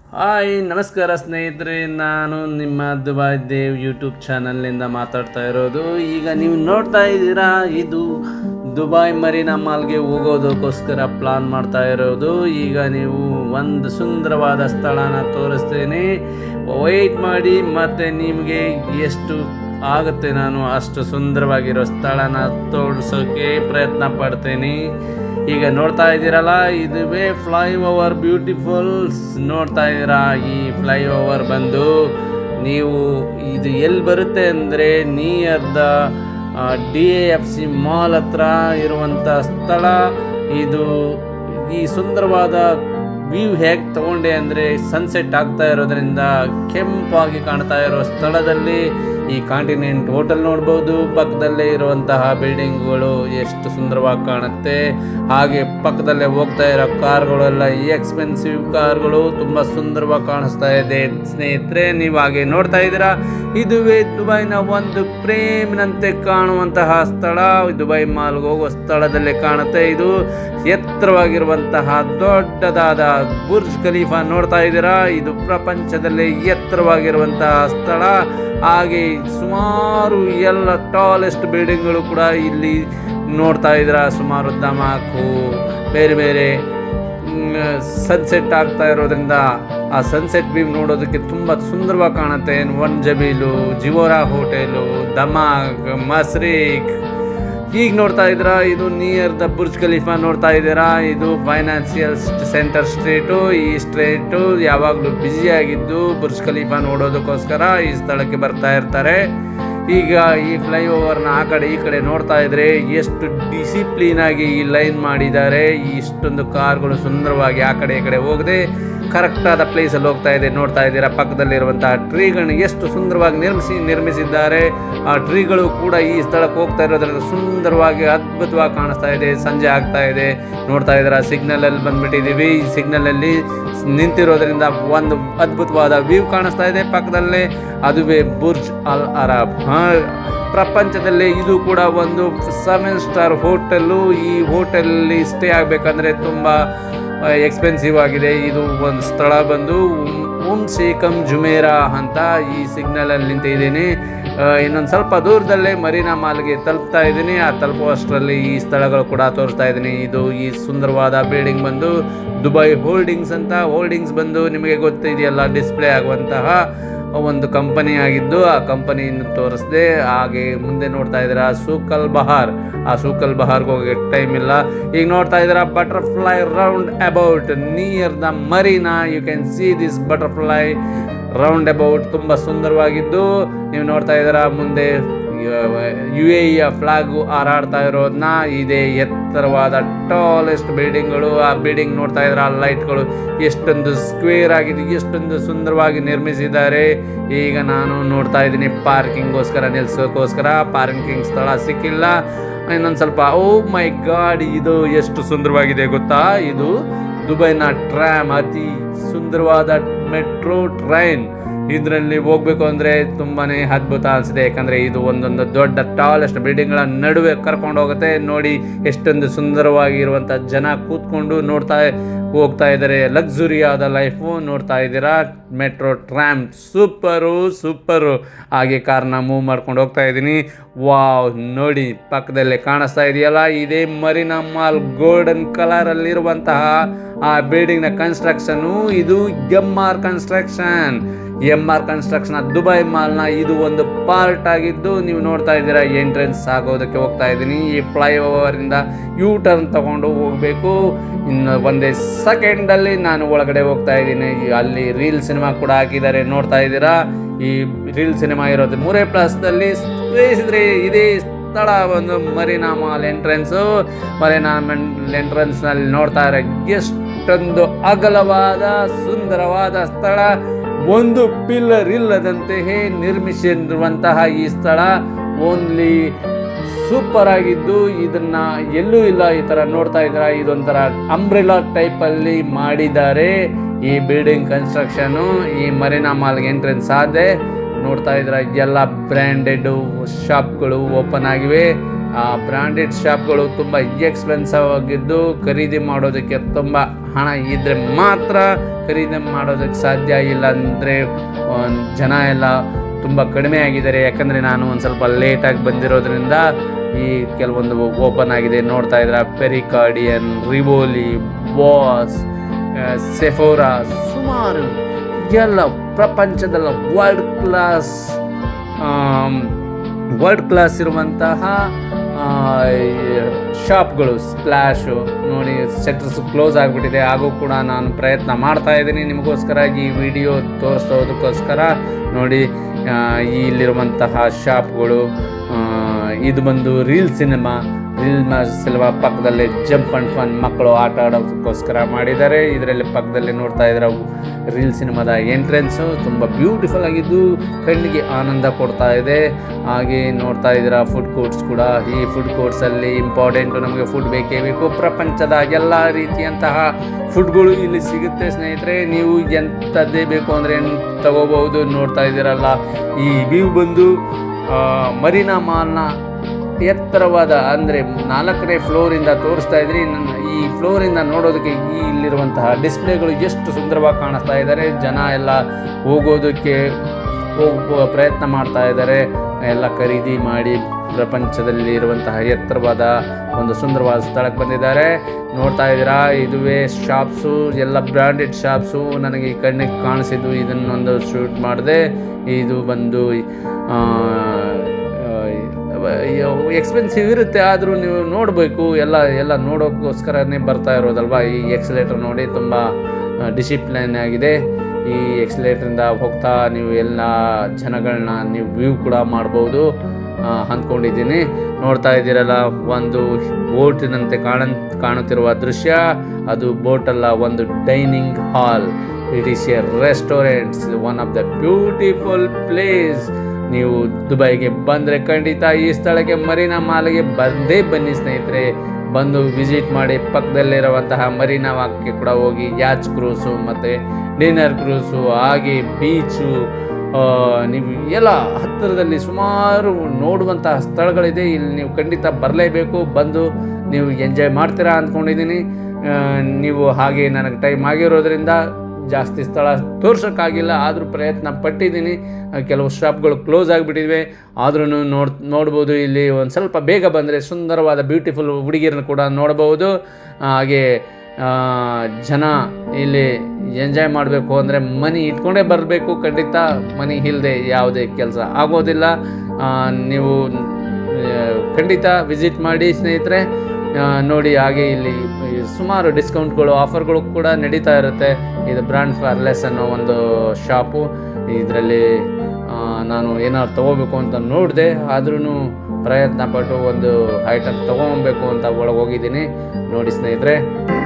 hi ನಮಸ್ಕಾರ ಸ್ನೇಹಿತರೆ ನಾನು ನಿಮ್ಮ ದುಬೈ ದೇವ್ ಯೂಟ್ಯೂಬ್ ಚಾನಲ್ನಿಂದ ಮಾತಾಡ್ತಾ ಇರೋದು ಈಗ ನೀವು ನೋಡ್ತಾ ಇದ್ದೀರಾ ಇದು ದುಬೈ ಮರೀನಾ ಮಾಲ್ಗೆ ಹೋಗೋದಕ್ಕೋಸ್ಕರ ಪ್ಲಾನ್ ಮಾಡ್ತಾ ಇರೋದು ಈಗ ನೀವು ಒಂದು ಸುಂದರವಾದ ಸ್ಥಳನ ತೋರಿಸ್ತೀನಿ ವೆಯ್ಟ್ ಮಾಡಿ ಮತ್ತು ನಿಮಗೆ ಎಷ್ಟು ಆಗುತ್ತೆ ನಾನು ಅಷ್ಟು ಸುಂದರವಾಗಿರೋ ಸ್ಥಳನ ತೋರಿಸೋಕೆ ಪ್ರಯತ್ನ ಪಡ್ತೀನಿ ಈಗ ನೋಡ್ತಾ ಇದ್ದೀರಲ್ಲ ಇದುವೇ ಫ್ಲೈ ಓವರ್ ಬ್ಯೂಟಿಫುಲ್ ನೋಡ್ತಾ ಇದ್ದೀರಾ ಈ ಫ್ಲೈ ಓವರ್ ಬಂದು ನೀವು ಇದು ಎಲ್ಲಿ ಬರುತ್ತೆ ಅಂದರೆ near the D A F C mall ಹತ್ರ ಇರುವಂಥ ಸ್ಥಳ ಇದು ಈ ಸುಂದರವಾದ ವ್ಯೂ ಹೇಗೆ ತಗೊಂಡೆ ಅಂದರೆ ಸನ್ಸೆಟ್ ಆಗ್ತಾ ಇರೋದ್ರಿಂದ ಕೆಂಪಾಗಿ ಕಾಣ್ತಾ ಇರೋ ಸ್ಥಳದಲ್ಲಿ ಈ ಕಾಂಟಿನೆಂಟ್ ಹೋಟೆಲ್ ನೋಡ್ಬೋದು ಪಕ್ಕದಲ್ಲೇ ಇರುವಂತಹ ಬಿಲ್ಡಿಂಗ್ಗಳು ಎಷ್ಟು ಸುಂದರವಾಗಿ ಕಾಣುತ್ತೆ ಹಾಗೆ ಪಕ್ಕದಲ್ಲೇ ಹೋಗ್ತಾ ಇರೋ ಕಾರ್ಗಳೆಲ್ಲ ಈ ಎಕ್ಸ್ಪೆನ್ಸಿವ್ ಕಾರ್ಗಳು ತುಂಬ ಸುಂದರವಾಗಿ ಕಾಣಿಸ್ತಾ ಇದೆ ಸ್ನೇಹಿತರೆ ನೀವು ಹಾಗೆ ನೋಡ್ತಾ ಇದ್ದೀರಾ ಇದುವೇ ದುಬೈನ ಒಂದು ಪ್ರೇಮಿನಂತೆ ಕಾಣುವಂತಹ ಸ್ಥಳ ದುಬೈ ಮಾಲ್ಗೆ ಹೋಗುವ ಸ್ಥಳದಲ್ಲಿ ಕಾಣುತ್ತೆ ಇದು ಎತ್ತರವಾಗಿರುವಂತಹ ದೊಡ್ಡದಾದ ಬುರ್ಜ್ ಖಲೀಫಾ ನೋಡ್ತಾ ಇದ್ದೀರಾ ಇದು ಪ್ರಪಂಚದಲ್ಲಿ ಎತ್ತರವಾಗಿರುವಂತಹ ಸ್ಥಳ ಹಾಗೆ ಸುಮಾರು ಎಲ್ಲ ಟಾಲೆಸ್ಟ್ ಬಿಲ್ಡಿಂಗ್ಗಳು ಕೂಡ ಇಲ್ಲಿ ನೋಡ್ತಾ ಇದ್ದೀರಾ ಸುಮಾರು ದಮಾಕು ಬೇರೆ ಬೇರೆ ಸನ್ಸೆಟ್ ಆಗ್ತಾ ಇರೋದ್ರಿಂದ ಆ ಸನ್ಸೆಟ್ ವ್ಯೂ ನೋಡೋದಕ್ಕೆ ತುಂಬ ಸುಂದರವಾಗಿ ಕಾಣುತ್ತೆ ಒನ್ ಜಬೀಲು ಜಿವೋರಾ ಹೋಟೆಲು ದಮಾಕ್ ಮಸ್ರೀಕ್ ಈಗ ನೋಡ್ತಾ ಇದ್ದೀರಾ ಇದು ನಿಯರ್ ದ ಬುರ್ಜ್ ಖಲೀಫಾ ನೋಡ್ತಾ ಇದ್ದೀರಾ ಇದು ಫೈನಾನ್ಸಿಯಲ್ ಸೆಂಟರ್ ಸ್ಟ್ರೀಟು ಈ ಸ್ಟ್ರೀಟು ಯಾವಾಗಲೂ ಬ್ಯುಸಿಯಾಗಿದ್ದು ಬುರ್ಜ್ ಖಲೀಫಾ ನೋಡೋದಕ್ಕೋಸ್ಕರ ಈ ಸ್ಥಳಕ್ಕೆ ಬರ್ತಾ ಇರ್ತಾರೆ ಈಗ ಈ ಫ್ಲೈ ಓವರ್ನ ಆ ಕಡೆ ಈ ಕಡೆ ನೋಡ್ತಾ ಇದ್ರೆ ಎಷ್ಟು ಡಿಸಿಪ್ಲಿನ್ ಆಗಿ ಈ ಲೈನ್ ಮಾಡಿದ್ದಾರೆ ಇಷ್ಟೊಂದು ಕಾರ್ಗಳು ಸುಂದರವಾಗಿ ಆ ಕಡೆ ಈ ಕಡೆ ಹೋಗದೆ ಕರೆಕ್ಟಾದ ಪ್ಲೇಸಲ್ಲಿ ಹೋಗ್ತಾ ಇದೆ ನೋಡ್ತಾ ಇದ್ದೀರಾ ಪಕ್ಕದಲ್ಲಿರುವಂತಹ ಟ್ರೀಗಳನ್ನ ಎಷ್ಟು ಸುಂದರವಾಗಿ ನಿರ್ಮಿಸಿ ನಿರ್ಮಿಸಿದ್ದಾರೆ ಆ ಟ್ರೀಗಳು ಕೂಡ ಈ ಸ್ಥಳಕ್ಕೆ ಹೋಗ್ತಾ ಇರೋದ್ರಿಂದ ಸುಂದರವಾಗಿ ಅದ್ಭುತವಾಗಿ ಕಾಣಿಸ್ತಾ ಇದೆ ಸಂಜೆ ಆಗ್ತಾ ಇದೆ ನೋಡ್ತಾ ಇದ್ದೀರಾ ಸಿಗ್ನಲ್ ಅಲ್ಲಿ ಬಂದ್ಬಿಟ್ಟಿದ್ದೀವಿ ಈ ಸಿಗ್ನಲ್ ಅಲ್ಲಿ ನಿಂತಿರೋದ್ರಿಂದ ಒಂದು ಅದ್ಭುತವಾದ ವ್ಯೂ ಕಾಣಿಸ್ತಾ ಇದೆ ಪಕ್ಕದಲ್ಲೇ ಅದುವೇ ಬುರ್ಜ್ ಅಲ್ ಅರಬ್ ಪ್ರಪಂಚದಲ್ಲಿ ಇದು ಕೂಡ ಒಂದು ಸೆವೆನ್ ಸ್ಟಾರ್ ಹೋಟೆಲ್ಲು ಈ ಹೋಟೆಲಲ್ಲಿ ಸ್ಟೇ ಆಗಬೇಕಂದ್ರೆ ತುಂಬ ಎಕ್ಸ್ಪೆನ್ಸಿವ್ ಆಗಿದೆ ಇದು ಒಂದು ಸ್ಥಳ ಬಂದು ಉಮ್ ಶೇಖಂ ಜುಮೇರಾ ಅಂತ ಈ ಸಿಗ್ನಲಲ್ಲಿ ನಿಂತಿದ್ದೀನಿ ಇನ್ನೊಂದು ಸ್ವಲ್ಪ ದೂರದಲ್ಲೇ ಮರೀನಾ ಮಾಲ್ಗೆ ತಲುಪ್ತಾ ಇದ್ದೀನಿ ಆ ತಲುಪುವಷ್ಟರಲ್ಲಿ ಈ ಸ್ಥಳಗಳು ಕೂಡ ತೋರಿಸ್ತಾ ಇದ್ದೀನಿ ಇದು ಈ ಸುಂದರವಾದ ಬಿಲ್ಡಿಂಗ್ ಬಂದು ದುಬೈ ಹೋಲ್ಡಿಂಗ್ಸ್ ಅಂತ ಹೋಲ್ಡಿಂಗ್ಸ್ ಬಂದು ನಿಮಗೆ ಗೊತ್ತಿದೆಯಲ್ಲ ಡಿಸ್ಪ್ಲೇ ಆಗುವಂತಹ ಒಂದು ಕಂಪನಿ ಆಗಿದ್ದು ಆ ಕಂಪನಿಯನ್ನು ತೋರಿಸ್ದೆ ಹಾಗೆ ಮುಂದೆ ನೋಡ್ತಾ ಇದ್ದೀರಾ ಸೂಕಲ್ ಬಹಾರ್ ಆ ಸೂಕಲ್ ಬಹಾರ್ಗೆ ಹೋಗಿ ಟೈಮ್ ಇಲ್ಲ ಈಗ ನೋಡ್ತಾ ಇದ್ದೀರಾ butterfly roundabout near the Marina you can see this butterfly roundabout ತುಂಬ ಸುಂದರವಾಗಿದ್ದು ನೀವು ನೋಡ್ತಾ ಇದ್ದೀರಾ ಮುಂದೆ ಯು ಎ ಇಯ ಫ್ಲಾಗು ಹಾರಾಡ್ತಾ ಇರೋದನ್ನ ಇದೇ ಎತ್ತರವಾದ ಟಾಲೆಸ್ಟ್ ಬಿಲ್ಡಿಂಗ್ಗಳು ಆ ಬಿಲ್ಡಿಂಗ್ ನೋಡ್ತಾ ಇದ್ರೆ ಆ ಲೈಟ್ಗಳು ಎಷ್ಟೊಂದು ಸ್ಕ್ವೇರ್ ಆಗಿದೆ ಎಷ್ಟೊಂದು ಸುಂದರವಾಗಿ ನಿರ್ಮಿಸಿದ್ದಾರೆ ಈಗ ನಾನು ನೋಡ್ತಾ ಇದ್ದೀನಿ ಪಾರ್ಕಿಂಗ್ಗೋಸ್ಕರ ನಿಲ್ಸೋಕ್ಕೋಸ್ಕರ ಪಾರ್ಕಿಂಗ್ ಸ್ಥಳ ಸಿಕ್ಕಿಲ್ಲ ಇನ್ನೊಂದು ಸ್ವಲ್ಪ ಓ ಮೈ ಗಾಡ್ ಇದು ಎಷ್ಟು ಸುಂದರವಾಗಿದೆ ಗೊತ್ತಾ ಇದು ದುಬೈನ ಟ್ರ್ಯಾಮ್ ಅತಿ ಸುಂದರವಾದ ಮೆಟ್ರೋ ಟ್ರೈನ್ ಇದರಲ್ಲಿ ಹೋಗ್ಬೇಕು ಅಂದರೆ ತುಂಬಾ ಅದ್ಭುತ ಅನಿಸಿದೆ ಯಾಕಂದರೆ ಇದು ಒಂದೊಂದು ದೊಡ್ಡ ಟಾಲೆಸ್ಟ್ ಬಿಲ್ಡಿಂಗ್ಗಳ ನಡುವೆ ಕರ್ಕೊಂಡು ಹೋಗುತ್ತೆ ನೋಡಿ ಎಷ್ಟೊಂದು ಸುಂದರವಾಗಿರುವಂಥ ಜನ ಕೂತ್ಕೊಂಡು ನೋಡ್ತಾ ಹೋಗ್ತಾ ಇದ್ದಾರೆ ಲಕ್ಸುರಿ ಆದ ಲೈಫು ನೋಡ್ತಾ ಇದ್ದೀರಾ ಮೆಟ್ರೋ ಟ್ರ್ಯಾಮ್ ಸೂಪರು ಸೂಪರು ಹಾಗೆ ಕಾರ್ನ ಮೂವ್ ಮಾಡ್ಕೊಂಡು ಹೋಗ್ತಾ ಇದ್ದೀನಿ ವಾವ್ ನೋಡಿ ಪಕ್ಕದಲ್ಲೇ ಕಾಣಿಸ್ತಾ ಇದೆಯಲ್ಲ ಇದೇ ಮರಿನಾ ಮಾಲ್ ಗೋಲ್ಡನ್ ಕಲರಲ್ಲಿರುವಂತಹ ಆ ಬಿಲ್ಡಿಂಗ್ನ ಕನ್ಸ್ಟ್ರಕ್ಷನು ಇದು Emaar construction Emaar construction Dubai ಮಾಲ್ನ ಇದು ಒಂದು ಪಾರ್ಟ್ ಆಗಿದ್ದು ನೀವು ನೋಡ್ತಾ ಇದ್ದೀರಾ ಎಂಟ್ರೆನ್ಸ್ ಆಗೋದಕ್ಕೆ ಹೋಗ್ತಾ ಇದ್ದೀನಿ ಈ ಫ್ಲೈ ಓವರಿಂದ ಯೂ ಟರ್ನ್ ತಗೊಂಡು ಹೋಗಬೇಕು ಇನ್ನು ಒಂದೇ ಸೆಕೆಂಡಲ್ಲಿ ನಾನು ಒಳಗಡೆ ಹೋಗ್ತಾ ಇದ್ದೀನಿ ಅಲ್ಲಿ ರೀಲ್ ಸಿನಿಮಾ ಕೂಡ ಹಾಕಿದ್ದಾರೆ ನೋಡ್ತಾ ಇದ್ದೀರಾ ಈ ರೀಲ್ ಸಿನಿಮಾ ಇರೋದು ಮೂರೇ ಪ್ಲಸ್ದಲ್ಲಿ ಸ್ಪೇಸಿದ್ರೆ ಇದೇ ಸ್ಥಳ ಒಂದು ಮರೀನಾ ಮಾಲ್ ಎಂಟ್ರೆನ್ಸು ಮರೀನಾ ಎಂಟ್ರೆನ್ಸ್ನಲ್ಲಿ ನೋಡ್ತಾ ಇರೋ ಎಷ್ಟೊಂದು ಅಗಲವಾದ ಸುಂದರವಾದ ಸ್ಥಳ ಒಂದು ಪಿಲ್ಲರ್ ಇಲ್ಲದಂತೆಯೇ ನಿರ್ಮಿಸಿರುವಂತಹ ಈ ಸ್ಥಳ ಓನ್ಲಿ ಸೂಪರ್ ಆಗಿದ್ದು ಇದನ್ನ ಎಲ್ಲೂ ಇಲ್ಲ ಈ ಥರ ನೋಡ್ತಾ ಇದ್ದೀರಾ ಇದೊಂಥರ ಅಂಬ್ರೆಲಾ ಟೈಪಲ್ಲಿ ಮಾಡಿದ್ದಾರೆ ಈ ಬಿಲ್ಡಿಂಗ್ ಕನ್ಸ್ಟ್ರಕ್ಷನು ಈ ಮರೀನಾ ಮಾಲ್ಗೆ ಎಂಟ್ರೆನ್ಸ್ ಆದೆ ನೋಡ್ತಾ ಇದ್ದೀರಾ ಎಲ್ಲ ಬ್ರ್ಯಾಂಡೆಡ್ ಶಾಪ್ಗಳು ಓಪನ್ ಆಗಿವೆ ಬ್ರ್ಯಾಂಡೆಡ್ ಶಾಪ್ಗಳು ತುಂಬ ಎಕ್ಸ್ಪೆನ್ಸಿವ್ ಆಗಿದ್ದು ಖರೀದಿ ಮಾಡೋದಕ್ಕೆ ತುಂಬ ಹಣ ಇದ್ದರೆ ಮಾತ್ರ ಖರೀದಿ ಮಾಡೋದಕ್ಕೆ ಸಾಧ್ಯ ಇಲ್ಲ ಅಂದರೆ ಜನ ಎಲ್ಲ ತುಂಬ ಕಡಿಮೆ ಆಗಿದ್ದಾರೆ ಯಾಕಂದರೆ ನಾನು ಒಂದು ಸ್ವಲ್ಪ ಲೇಟಾಗಿ ಬಂದಿರೋದ್ರಿಂದ ಈ ಕೆಲವೊಂದು ಓಪನ್ ಆಗಿದೆ ನೋಡ್ತಾ ಇದ್ರ ಪೆರಿಕಾರ್ಡಿಯನ್ ರಿವೋಲಿ ಬಾಸ್ ಸೆಫೋರಾ ಸುಮಾರು ಎಲ್ಲ ಪ್ರಪಂಚದಲ್ಲ ವರ್ಲ್ಡ್ ಕ್ಲಾಸ್ ವರ್ಲ್ಡ್ ಕ್ಲಾಸ್ ಇರುವಂತಹ ಶಾಪ್ಗಳು ಸ್ಪ್ಲ್ಯಾಶು ನೋಡಿ ಶಟರ್ಸ್ ಕ್ಲೋಸ್ ಆಗಿಬಿಟ್ಟಿದೆ ಹಾಗೂ ಕೂಡ ನಾನು ಪ್ರಯತ್ನ ಮಾಡ್ತಾ ಇದ್ದೀನಿ ನಿಮಗೋಸ್ಕರ ಈ ವಿಡಿಯೋ ತೋರಿಸೋದಕ್ಕೋಸ್ಕರ ನೋಡಿ ಆ, ಇಲ್ಲಿರುವಂತಹ ಶಾಪ್ಗಳು ಆ, ಇದು ಬಂದು ರೀಲ್ ಸಿನಿಮಾ ರೀಲ್ ಸಿನಿಮಾ ಪಕ್ಕದಲ್ಲಿ ಜಂಪ್ ಅಂಡ್ ಫನ್ ಮಕ್ಕಳು ಆಟ ಆಡೋದಕ್ಕೋಸ್ಕರ ಮಾಡಿದ್ದಾರೆ ಇದರಲ್ಲಿ ಪಕ್ಕದಲ್ಲಿ ನೋಡ್ತಾ ಇದ್ರೆ ರೀಲ್ ಸಿನಿಮಾದ ಎಂಟ್ರೆನ್ಸು ತುಂಬ ಬ್ಯೂಟಿಫುಲ್ ಆಗಿದ್ದು ಕಣ್ಣಿಗೆ ಆನಂದ ಕೊಡ್ತಾ ಇದೆ ಹಾಗೆ ನೋಡ್ತಾ ಇದ್ದೀರಾ ಫುಡ್ ಕೋರ್ಟ್ಸ್ ಕೂಡ ಈ ಫುಡ್ ಕೋರ್ಟ್ಸಲ್ಲಿ ಇಂಪಾರ್ಟೆಂಟು ನಮಗೆ ಫುಡ್ ಬೇಕೇ ಬೇಕು ಪ್ರಪಂಚದ ಎಲ್ಲ ರೀತಿಯಂತಹ ಫುಡ್ಗಳು ಇಲ್ಲಿ ಸಿಗುತ್ತೆ ಸ್ನೇಹಿತರೆ ನೀವು ಎಂಥದ್ದೇ ಬೇಕು ಅಂದರೆ ತಗೋಬಹುದು ನೋಡ್ತಾ ಇದ್ದೀರಲ್ಲ ಈ ವ್ಯೂ ಬಂದು ಆ, ಮರೀನಾ ಮಾಲ್ನ ಎತ್ತರವಾದ ಅಂದರೆ ನಾಲ್ಕನೇ ಫ್ಲೋರಿಂದ ತೋರಿಸ್ತಾ ಇದ್ರಿ ನನ್ನ ಈ ಫ್ಲೋರಿಂದ ನೋಡೋದಕ್ಕೆ ಈ ಇಲ್ಲಿರುವಂತಹ ಡಿಸ್ಪ್ಲೇಗಳು ಎಷ್ಟು ಸುಂದರವಾಗಿ ಕಾಣಿಸ್ತಾ ಇದ್ದಾರೆ ಜನ ಎಲ್ಲ ಹೋಗೋದಕ್ಕೆ ಹೋಗುವ ಪ್ರಯತ್ನ ಮಾಡ್ತಾ ಇದ್ದಾರೆ ಎಲ್ಲ ಖರೀದಿ ಮಾಡಿ ಪ್ರಪಂಚದಲ್ಲಿ ಇರುವಂತಹ ಎತ್ತರವಾದ ಒಂದು ಸುಂದರವಾದ ಸ್ಥಳಕ್ಕೆ ಬಂದಿದ್ದಾರೆ ನೋಡ್ತಾ ಇದ್ದೀರಾ ಇದುವೇ ಶಾಪ್ಸು ಎಲ್ಲ ಬ್ರ್ಯಾಂಡೆಡ್ ಶಾಪ್ಸು ನನಗೆ ಈ ಕಣ್ಣಿಗೆ ಕಾಣಿಸಿದ್ದು ಇದನ್ನೊಂದು ಶೂಟ್ ಮಾಡಿದೆ ಇದು ಬಂದು ಎಕ್ಸ್ಪೆನ್ಸಿವ್ ಇರುತ್ತೆ ಆದರೂ ನೀವು ನೋಡಬೇಕು ಎಲ್ಲ ಎಲ್ಲ ನೋಡೋಕ್ಕೋಸ್ಕರನೇ ಬರ್ತಾ ಇರೋದಲ್ವಾ ಈ ಎಕ್ಸಲೇಟರ್ ನೋಡಿ ತುಂಬ ಡಿಸಿಪ್ಲೈನ್ ಆಗಿದೆ ಈ ಎಕ್ಸಲೇಟ್ರಿಂದ ಹೋಗ್ತಾ ನೀವು ಎಲ್ಲ ಜನಗಳನ್ನ ನೀವು ವ್ಯೂ ಕೂಡ ಮಾಡ್ಬೋದು ಆ, ಅಂದ್ಕೊಂಡಿದ್ದೀನಿ ನೋಡ್ತಾ ಇದ್ದೀರಲ್ಲ ಒಂದು ಬೋಟಿನಂತೆ ಕಾಣ ಕಾಣುತ್ತಿರುವ ದೃಶ್ಯ ಅದು ಬೋಟ್ ಅಲ್ಲ ಒಂದು dining hall it is a restaurants one of the beautiful place ನೀವು ದುಬೈಗೆ ಬಂದರೆ ಖಂಡಿತ ಈ ಸ್ಥಳಕ್ಕೆ ಮರೀನಾ ಮಾಲ್ಗೆ ಬಂದೇ ಬನ್ನಿ ಸ್ನೇಹಿತರೆ ಬಂದು ವಿಸಿಟ್ ಮಾಡಿ ಪಕ್ಕದಲ್ಲಿರುವಂತಹ ಮರೀನಾ ವಾಕ್ಗೆ ಕೂಡ ಹೋಗಿ ಯಾಚ್ ಕ್ರೂಸು ಮತ್ತು ಡಿನ್ನರ್ ಕ್ರೂಸು ಹಾಗೆ ಬೀಚು ಆ, ನೀವು ಎಲ್ಲ ಹತ್ತಿರದಲ್ಲಿ ಸುಮಾರು ನೋಡುವಂತಹ ಸ್ಥಳಗಳಿದೆ ಇಲ್ಲಿ ನೀವು ಖಂಡಿತ ಬರಲೇಬೇಕು ಬಂದು ನೀವು ಎಂಜಾಯ್ ಮಾಡ್ತೀರಾ ಅಂದ್ಕೊಂಡಿದ್ದೀನಿ ಆ, ನೀವು ಹಾಗೆ ನನಗೆ ಟೈಮ್ ಆಗಿರೋದ್ರಿಂದ ಜಾಸ್ತಿ ಸ್ಥಳ ತೋರ್ಸೋಕ್ಕಾಗಿಲ್ಲ ಆದರೂ ಪ್ರಯತ್ನ ಪಟ್ಟಿದ್ದೀನಿ ಆ, ಕೆಲವು ಶಾಪ್ಗಳು ಕ್ಲೋಸ್ ಆಗಿಬಿಟ್ಟಿವೆ ಆದ್ರೂ ನೋಡ್ ನೋಡ್ಬೋದು ಇಲ್ಲಿ ಒಂದು ಸ್ವಲ್ಪ ಬೇಗ ಬಂದರೆ ಸುಂದರವಾದ ಬ್ಯೂಟಿಫುಲ್ ಹುಡುಗಿರನ್ನ ಕೂಡ ನೋಡ್ಬೋದು ಹಾಗೆ ಆ, ಜನ ಇಲ್ಲಿ ಎಂಜಾಯ್ ಮಾಡಬೇಕು ಅಂದರೆ ಮನಿ ಇಟ್ಕೊಂಡೇ ಬರಬೇಕು ಖಂಡಿತ ಮನಿ ಇಲ್ಲದೆ ಯಾವುದೇ ಕೆಲಸ ಆಗೋದಿಲ್ಲ ಆ, ನೀವು ಆ, ಖಂಡಿತ ವಿಸಿಟ್ ಮಾಡಿ ಸ್ನೇಹಿತರೆ ಆ, ನೋಡಿ ಹಾಗೆ ಇಲ್ಲಿ ಸುಮಾರು ಡಿಸ್ಕೌಂಟ್ಗಳು ಆಫರ್ಗಳು ಕೂಡ ನಡೀತಾ ಇರುತ್ತೆ ಇದು ಬ್ರ್ಯಾಂಡ್ ಫಾರ್ಲೆಸ್ ಅನ್ನೋ ಒಂದು ಶಾಪು ಇದರಲ್ಲಿ ನಾನು ಏನಾದ್ರು ತೊಗೋಬೇಕು ಅಂತ ನೋಡಿದೆ ಆದ್ರೂ ಪ್ರಯತ್ನ ಪಟ್ಟು ಒಂದು ಐಟಮ್ ತೊಗೊಬೇಕು ಅಂತ ಒಳಗೆ ಹೋಗಿದ್ದೀನಿ ನೋಡಿ ಸ್ನೇಹಿತರೆ